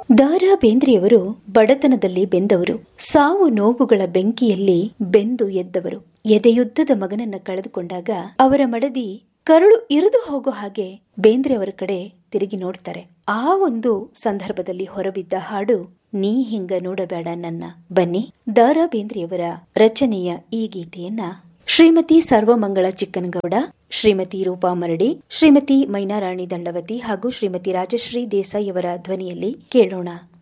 ದಾರಾ ಬೇಂದ್ರೆಯವರು ಬಡತನದಲ್ಲಿ ಬೆಂದವರು ಸಾವು ನೋವುಗಳ ಬೆಂಕಿಯಲ್ಲಿ ಬೆಂದು ಎದ್ದವರು ಎದೆಯುದ್ದದ ಮಗನನ್ನ ಕಳೆದುಕೊಂಡಾಗ ಅವರ ಮಡದಿ ಕರುಳು ಇರಿದು ಹೋಗೋ ಹಾಗೆ ಬೇಂದ್ರೆ ಅವರ ಕಡೆ ತಿರುಗಿ ನೋಡ್ತಾರೆ ಆ ಒಂದು ಸಂದರ್ಭದಲ್ಲಿ ಹೊರಬಿದ್ದ ಹಾಡು ನೀ ಹಿಂಗ ನೋಡಬೇಡ ನನ್ನ ಬನ್ನಿ ದಾರಾ ಬೇಂದ್ರೆಯವರ ರಚನೆಯ ಈ ಗೀತೆಯನ್ನ ಶ್ರೀಮತಿ ಸರ್ವಮಂಗಳ ಚಿಕ್ಕನಗೌಡ ಶ್ರೀಮತಿ ರೂಪಾ ಮರಡಿ ಶ್ರೀಮತಿ ಮೈನಾರಾಣಿ ದಂಡವತಿ ಹಾಗೂ ಶ್ರೀಮತಿ ರಾಜಶ್ರೀ ದೇಸಾಯಿ ಅವರ ಧ್ವನಿಯಲ್ಲಿ ಕೇಳೋಣ